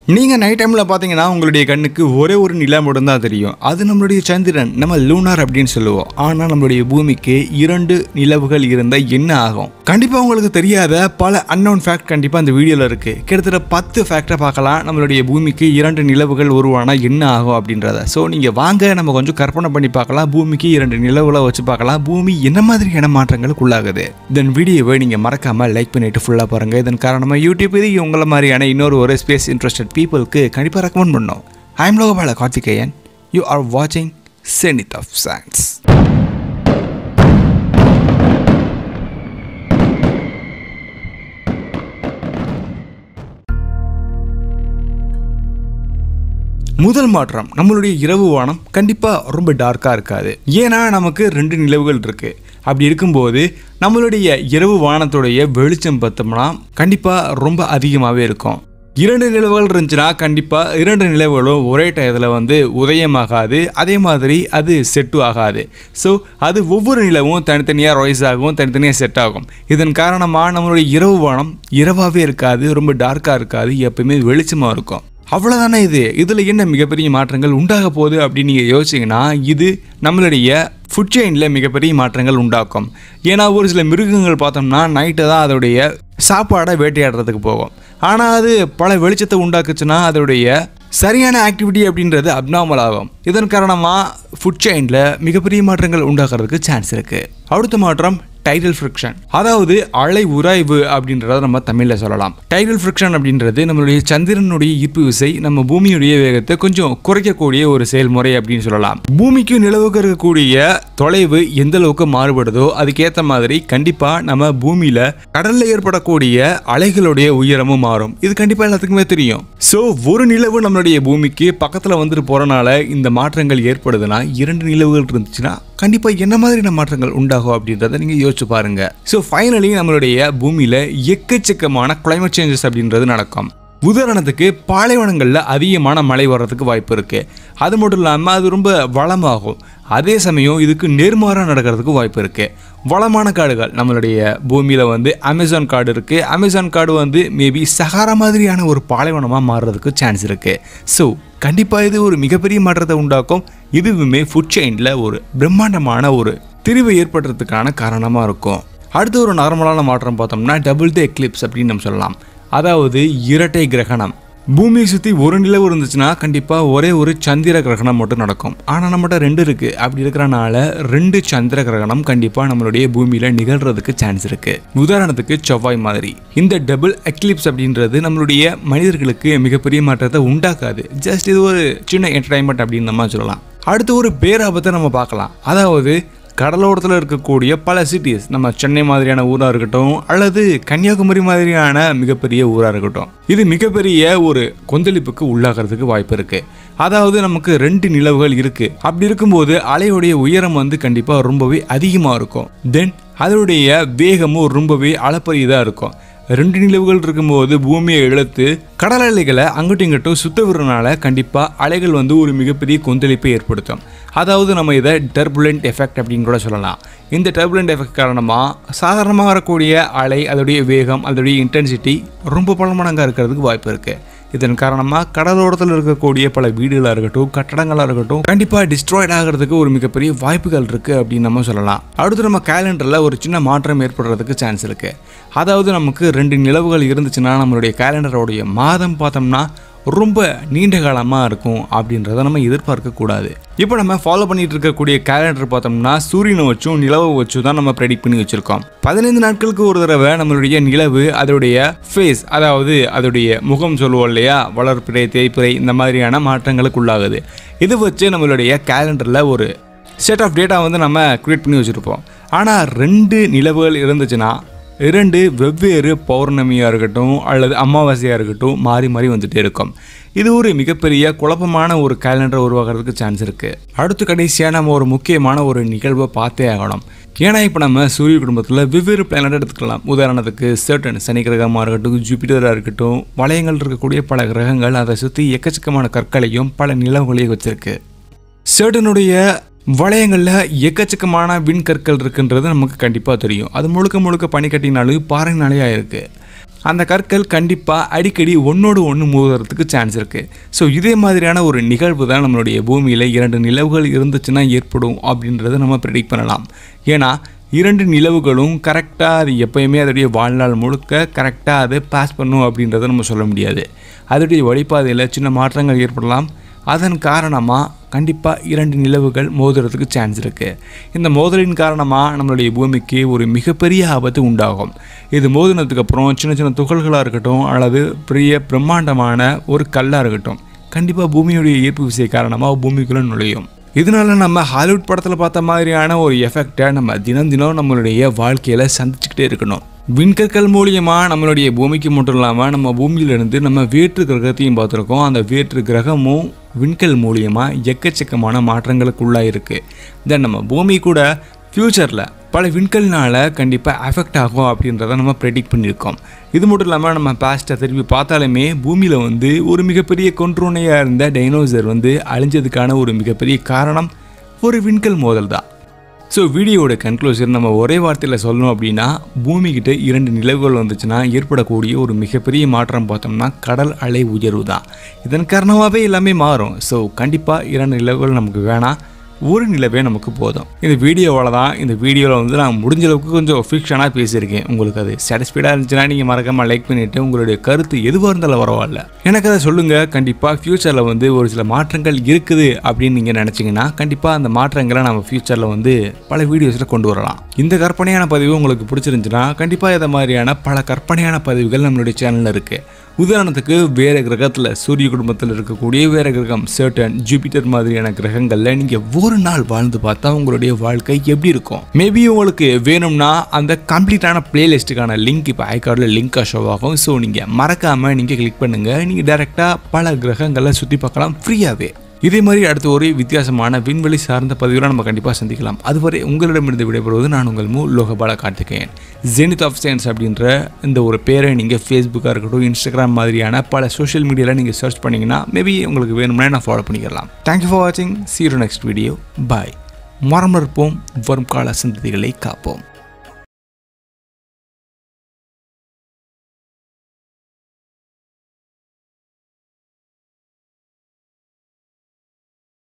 நீங்கள் நைட் டைமில் பார்த்தீங்கன்னா உங்களுடைய கண்ணுக்கு ஒரே ஒரு நிலா மட்டும் தான் தெரியும் அது நம்மளுடைய சந்திரன் நம்ம லூனார் அப்படின்னு சொல்லுவோம் ஆனால் நம்மளுடைய பூமிக்கு இரண்டு நிலவுகள் இருந்தால் என்ன ஆகும் கண்டிப்பாக உங்களுக்கு தெரியாத பல அன்னோன் ஃபேக்ட் கண்டிப்பாக அந்த வீடியோவில் இருக்குது கிட்டத்தட்ட பத்து ஃபேக்டை பார்க்கலாம் நம்மளுடைய பூமிக்கு இரண்டு நிலவுகள் உருவானால் என்ன ஆகும் அப்படின்றத ஸோ நீங்கள் வாங்க நம்ம கொஞ்சம் கற்பனை பண்ணி பார்க்கலாம் பூமிக்கு இரண்டு நிலவுகளை வச்சு பார்க்கலாம் பூமி என்ன மாதிரியான மாற்றங்களுக்கு உள்ளாகுது தென் வீடியோவை நீங்கள் மறக்காமல் லைக் பண்ணிட்டு ஃபுல்லாக பாருங்கள் இதன் காரணமாக யூடியூப் இது உங்களை மாதிரியான இன்னொரு ஒரு ஸ்பேஸ் இன்ட்ரெஸ்டட் பீப்புளுக்கு கண்டிப்பாக ரெக்கமெண்ட் பண்ணோம் I'm Lokapala Karthikeyan you are வாட்சிங் செனித் ஆஃப் சயின்ஸ் முதல் மாற்றம் நம்மளுடைய இரவு வானம் கண்டிப்பாக ரொம்ப டார்க்காக இருக்காது ஏன்னா நமக்கு ரெண்டு நிலவுகள் இருக்கு அப்படி இருக்கும்போது நம்மளுடைய இரவு வானத்துடைய வெளிச்சம் பார்த்தோம்னா கண்டிப்பாக ரொம்ப அதிகமாகவே இருக்கும் இரண்டு நிலவுகள் இருந்துச்சுன்னா கண்டிப்பாக இரண்டு நிலவுகளும் ஒரே டயத்தில் வந்து உதயமாகாது அதே மாதிரி அது செட்டு ஆகாது ஸோ அது ஒவ்வொரு நிலவும் தனித்தனியாக ரைஸ் ஆகும் தனித்தனியாக செட் ஆகும் இதன் காரணமாக நம்மளுடைய இரவு வானம் இரவாகவே இருக்காது ரொம்ப டார்க்காக இருக்காது எப்பயுமே வெளிச்சமாக இருக்கும் அவ்வளோதானே இது இதில் என்ன மிகப்பெரிய மாற்றங்கள் உண்டாக போகுது அப்படின்னு நீங்கள் யோசிச்சிங்கன்னா இது நம்மளுடைய ஃபுட் செயினில் மிகப்பெரிய மாற்றங்கள் உண்டாக்கும் ஏன்னா ஒரு சில மிருகங்கள் பார்த்தோம்னா நைட்டு தான் அதோடைய சாப்பாடை வேட்டையாடுறதுக்கு போகும் ஆனால் அது பல வெளிச்சத்தை உண்டாக்குச்சுன்னா அதோடைய சரியான ஆக்டிவிட்டி அப்படின்றது அப்நார்மல் ஆகும் இதன் காரணமாக ஃபுட் செயினில் மிகப்பெரிய மாற்றங்கள் உண்டாகிறதுக்கு சான்ஸ் இருக்குது அடுத்த மாற்றம் டைடல் ஃப்ரிக்ஷன் அதாவது அலை உராய்வு அப்படின்றத நம்ம தமிழில் சொல்லலாம் டைடல் ஃப்ரிக்ஷன் அப்படின்றது நம்மளுடைய சந்திரனுடைய ஈர்ப்பு விசை நம்ம பூமியுடைய வேகத்தை கொஞ்சம் குறைக்கக்கூடிய ஒரு செயல்முறை அப்படின்னு சொல்லலாம் பூமிக்கு நிலவுக்கு இருக்கக்கூடிய தொலைவு எந்த அளவுக்கு மாறுபடுதோ அதுக்கேற்ற மாதிரி கண்டிப்பாக நம்ம பூமியில் கடலில் ஏற்படக்கூடிய அலைகளுடைய உயரமும் மாறும் இது கண்டிப்பாக எல்லாத்துக்குமே தெரியும் ஸோ ஒரு நிலவு நம்மளுடைய பூமிக்கு பக்கத்தில் வந்துட்டு போகிறனால இந்த மாற்றங்கள் ஏற்படுதுன்னா இரண்டு நிலவுகள் இருந்துச்சுன்னா கண்டிப்பாக என்ன மாதிரியான மாற்றங்கள் உண்டாகும் அப்படின்றத நீங்கள் யோசிச்சு பாருங்க ஸோ ஃபைனலி நம்மளுடைய பூமியில் எக்கச்சக்கமான climate சேஞ்சஸ் அப்படின்றது நடக்கும் உதாரணத்துக்கு பாலைவனங்களில் அதிகமான மழை வர்றதுக்கு வாய்ப்பு இருக்குது அது மட்டும் இல்லாமல் அது ரொம்ப வளமாகும் அதே சமயம் இதுக்கு நேர்மாறாக நடக்கிறதுக்கு வாய்ப்பு இருக்குது வளமான காடுகள் நம்மளுடைய பூமியில் வந்து அமேசான் காடு இருக்குது அமேசான் காடு வந்து மேபி சஹாரா மாதிரியான ஒரு பாலைவனமாக மாறுறதுக்கு சான்ஸ் இருக்குது ஸோ கண்டிப்பாக இது ஒரு மிகப்பெரிய மாற்றத்தை உண்டாக்கும் இதுவுமே ஃபுட் செயினில் ஒரு பிரம்மாண்டமான ஒரு திரிவு ஏற்படுறதுக்கான காரணமாக இருக்கும் அடுத்து ஒரு நார்மலான மாற்றம் பார்த்தோம்னா டபுள் த எக்லிப்ஸ் அப்படின்னு நம்ம சொல்லலாம் அதாவது இரட்டை கிரகணம் பூமியை சுற்றி ஒரு நிலவு இருந்துச்சுன்னா கண்டிப்பாக ஒரே ஒரு சந்திர கிரகணம் மட்டும் நடக்கும் ஆனால் நம்மகிட்ட ரெண்டு இருக்குது அப்படி இருக்கிறனால ரெண்டு சந்திர கிரகணம் கண்டிப்பாக நம்மளுடைய பூமியில் நிகழ்றதுக்கு சான்ஸ் இருக்குது உதாரணத்துக்கு செவ்வாய் மாதிரி இந்த டபுள் எக்லிப்ஸ் அப்படின்றது நம்மளுடைய மனிதர்களுக்கு மிகப்பெரிய மாற்றத்தை உண்டாக்காது ஜஸ்ட் இது ஒரு சின்ன என்டர்டைன்மெண்ட் அப்படின்னு நம்ம சொல்லலாம் அடுத்து ஒரு பேராபத்தை நம்ம பார்க்கலாம் அதாவது கடலோரத்தில் இருக்கக்கூடிய பல சிட்டிஸ் நம்ம சென்னை மாதிரியான ஊராக இருக்கட்டும் அல்லது கன்னியாகுமரி மாதிரியான மிகப்பெரிய ஊராக இருக்கட்டும் இது மிகப்பெரிய ஒரு கொந்தளிப்புக்கு உள்ளாகிறதுக்கு வாய்ப்பு இருக்கு அதாவது நமக்கு ரெண்டு நிலவுகள் இருக்கு அப்படி இருக்கும்போது அலையுடைய உயரம் வந்து கண்டிப்பாக ரொம்பவே அதிகமாக இருக்கும் தென் அதனுடைய வேகமும் ரொம்பவே அளப்பரியதாக இருக்கும் ரெண்டு நிலவுகள் இருக்கும்போது பூமியை இழுத்து கடல் அலைகளை அங்கிட்டும் இங்கிட்டும் சுத்த விடுறதுனால கண்டிப்பாக அலைகள் வந்து ஒரு மிகப்பெரிய கொந்தளிப்பை ஏற்படுத்தும் அதாவது நம்ம இதை டர்புலண்ட் எஃபெக்ட் அப்படின்னு கூட சொல்லலாம் இந்த டர்புலண்ட் எஃபெக்ட் காரணமாக சாதாரணமாக வரக்கூடிய அலை அதோடைய வேகம் அதோடைய இன்டென்சிட்டி ரொம்ப பல மடங்காக இருக்கிறதுக்கு வாய்ப்பு இருக்குது இதன் காரணமாக கடலோரத்தில் இருக்கக்கூடிய பல வீடுகளாக இருக்கட்டும் கட்டடங்களாக இருக்கட்டும் கண்டிப்பாக டிஸ்ட்ராய்ட் ஆகிறதுக்கு ஒரு மிகப்பெரிய வாய்ப்புகள் இருக்குது அப்படின்னு நம்ம சொல்லலாம் அடுத்து நம்ம கேலண்டரில் ஒரு சின்ன மாற்றம் ஏற்படுறதுக்கு சான்ஸ் இருக்குது அதாவது நமக்கு ரெண்டு நிலவுகள் இருந்துச்சுன்னா நம்மளுடைய கேலண்டரோடைய மாதம் பார்த்தோம்னா ரொம்ப நீண்ட காலமாக இருக்கும் அப்படின்றத நம்ம எதிர்பார்க்கக்கூடாது இப்போ நம்ம ஃபாலோ பண்ணிட்டு இருக்கக்கூடிய கேலண்டர் பார்த்தோம்னா சூரியனை வச்சும் நிலவை வச்சும் தான் நம்ம ப்ரெடிக்ட் பண்ணி வச்சுருக்கோம் பதினைந்து நாட்களுக்கு ஒரு தடவை நம்மளுடைய நிலவு அதோடைய ஃபேஸ் அதாவது அதோடைய முகம் சொல்லுவோம் இல்லையா வளர்ப்பிறை தேய்ப்பிறை இந்த மாதிரியான மாற்றங்களுக்கு உள்ளாகுது இது வச்சு நம்மளுடைய கேலண்டரில் ஒரு செட் ஆஃப் டேட்டா வந்து நம்ம க்ரியேட் பண்ணி வச்சுருப்போம் ஆனால் ரெண்டு நிலவுகள் இருந்துச்சுன்னா இரண்டு வெவ்வேறு பௌர்ணமியாக இருக்கட்டும் அல்லது அமாவாசையாக இருக்கட்டும் மாறி மாறி வந்துட்டே இருக்கும் இது ஒரு மிகப்பெரிய குழப்பமான ஒரு கேலண்டர் உருவாகிறதுக்கு சான்ஸ் இருக்குது அடுத்து கடைசியாக நம்ம ஒரு முக்கியமான ஒரு நிகழ்வை பார்த்தே ஆகணும் ஏன்னா இப்போ நம்ம சூரிய குடும்பத்தில் வெவ்வேறு பிளானட் எடுத்துக்கலாம் உதாரணத்துக்கு சர்டன் சனி கிரகமாக இருக்கட்டும் ஜூபிட்டராக இருக்கட்டும் வளையங்கள் இருக்கக்கூடிய பல கிரகங்கள் அதை சுற்றி எக்கச்சக்கமான கற்களையும் பல நிலவுகளையும் வச்சிருக்கு சர்டனுடைய வளையங்களில் எக்கச்சக்கமான விண்கற்கள் இருக்குன்றது நமக்கு கண்டிப்பாக தெரியும் அது முழுக்க முழுக்க பனிக்கட்டினாலும் பாறைனாலேயே இருக்குது அந்த கற்கள் கண்டிப்பாக அடிக்கடி ஒன்றோடு ஒன்று மோதுறதுக்கு சான்ஸ் இருக்குது ஸோ இதே மாதிரியான ஒரு நிகழ்வு தான் நம்மளுடைய பூமியில் இரண்டு நிலவுகள் இருந்துச்சுன்னா ஏற்படும் அப்படின்றத நம்ம ப்ரெடிக்ட் பண்ணலாம் ஏன்னா இரண்டு நிலவுகளும் கரெக்டாக அது எப்பயுமே அதோடைய வாழ்நாள் முழுக்க கரெக்டாக அது பாஸ் பண்ணும் அப்படின்றத நம்ம சொல்ல முடியாது அதோடைய வழிபாதையில் சின்ன மாற்றங்கள் ஏற்படலாம் அதன் காரணமாக கண்டிப்பாக இரண்டு நிலவுகள் மோதுறதுக்கு சான்ஸ் இருக்குது இந்த மோதலின் காரணமாக நம்மளுடைய பூமிக்கு ஒரு மிகப்பெரிய ஆபத்து உண்டாகும் இது மோதினதுக்கப்புறம் சின்ன சின்ன துகள்களாக இருக்கட்டும் அல்லது பெரிய பிரம்மாண்டமான ஒரு கல்லாக இருக்கட்டும் கண்டிப்பாக பூமியுடைய ஈர்ப்பு விசை காரணமாக பூமிக்குள்ளே நுழையும் இதனால நம்ம ஹாலிவுட் படத்தில் பார்த்த மாதிரியான ஒரு எஃபெக்டை நம்ம தினம் தினம் நம்மளுடைய வாழ்க்கையில் சந்திச்சுக்கிட்டே இருக்கணும் விண்கற்கள் மூலியமாக நம்மளுடைய பூமிக்கு மட்டும் இல்லாமல் நம்ம பூமியிலிருந்து நம்ம வேற்று கிரகத்தையும் பார்த்துருக்கோம் அந்த வேற்று கிரகமும் விண்கல் மூலியமாக எக்கச்சக்கமான மாற்றங்களுக்குள்ளாக இருக்குது தென் நம்ம பூமி கூட ஃப்யூச்சரில் பல விண்கல்னால் கண்டிப்பாக அஃபெக்ட் ஆகும் அப்படின்றத நம்ம ப்ரெடிக்ட் பண்ணியிருக்கோம் இது மட்டும் இல்லாமல் நம்ம பாஸ்ட்டை திருப்பி பார்த்தாலுமே பூமியில் வந்து ஒரு மிகப்பெரிய கொன்றுணையாக இருந்த டைனோசர் வந்து அழிஞ்சதுக்கான ஒரு மிகப்பெரிய காரணம் ஒரு விண்கல் மோதல் தான் ஸோ வீடியோவோட கன்க்ளூஷன் நம்ம ஒரே வார்த்தையில் சொல்லணும் அப்படின்னா பூமிக்கிட்ட இரண்டு நிலவுகள் வந்துச்சுன்னா ஏற்படக்கூடிய ஒரு மிகப்பெரிய மாற்றம் பார்த்தோம்னா கடல் அலை உயர்வு தான் இதன் காரணமாகவே எல்லாமே மாறும் ஸோ கண்டிப்பாக இரண்டு நிலவுகள் நமக்கு வேணாம் ஒரு நிலவே நமக்கு போதும் இந்த வீடியோவால் தான் இந்த வீடியோவில் வந்து நான் முடிஞ்ச அளவுக்கு கொஞ்சம் ஃபிக்ஷனாக பேசியிருக்கேன் உங்களுக்கு அது சாட்டிஸ்ஃபைடாக இருந்துச்சுன்னா நீங்கள் மறக்காமல் லைக் பண்ணிவிட்டு உங்களுடைய கருத்து எதுவாக இருந்தாலும் பரவாயில்ல எனக்கு அதை சொல்லுங்கள் கண்டிப்பாக ஃப்யூச்சரில் வந்து ஒரு சில மாற்றங்கள் இருக்குது அப்படின்னு நீங்கள் நினச்சிங்கன்னா கண்டிப்பாக அந்த மாற்றங்களை நம்ம ஃப்யூச்சரில் வந்து பல வீடியோஸில் கொண்டு வரலாம் இந்த கற்பனையான பதிவு உங்களுக்கு பிடிச்சிருந்துச்சுன்னா கண்டிப்பாக இதை மாதிரியான பல கற்பனையான பதிவுகள் நம்மளுடைய சேனலில் இருக்குது உதாரணத்துக்கு வேறு கிரகத்தில் சூரிய குடும்பத்தில் இருக்கக்கூடிய வேறு கிரகம் சர்டன் ஜூபிட்டர் மாதிரியான கிரகங்களில் நீங்கள் ஒரு நாள் வாழ்ந்து பார்த்தா உங்களுடைய வாழ்க்கை எப்படி இருக்கும் மேபி உங்களுக்கு வேணும்னா அந்த கம்ப்ளீட்டான பிளேலிஸ்ட்டுக்கான லிங்க் இப்போ ஐகார்டில் லிங்காக ஷோ ஆகும் ஸோ நீங்கள் மறக்காமல் நீங்கள் கிளிக் பண்ணுங்கள் நீங்கள் டேரெக்டாக பல கிரகங்களை சுற்றி பார்க்கலாம் ஃப்ரீயாகவே இதே மாதிரி அடுத்த ஒரு வித்தியாசமான விண்வெளி சார்ந்த பதிவுகளை நம்ம கண்டிப்பாக சந்திக்கலாம் அதுவரை உங்களிடமிருந்து விடைபெறுவது நான் உங்கள் மு Lokapala Karthikeyan Zenith of science அப்படின்ற இந்த ஒரு பேரை நீங்கள் ஃபேஸ்புக்காக இருக்கட்டும் இன்ஸ்டாகிராம் மாதிரியான பல சோஷியல் மீடியாவில் நீங்கள் சர்ச் பண்ணிங்கன்னா மேபி உங்களுக்கு வேணும்னா நான் ஃபாலோ பண்ணிக்கலாம் தேங்க்யூ ஃபார் வாட்சிங் சீரோ நெக்ஸ்ட் வீடியோ பாய் மரம் இருப்போம் வரும் கால சந்ததிகளை காப்போம்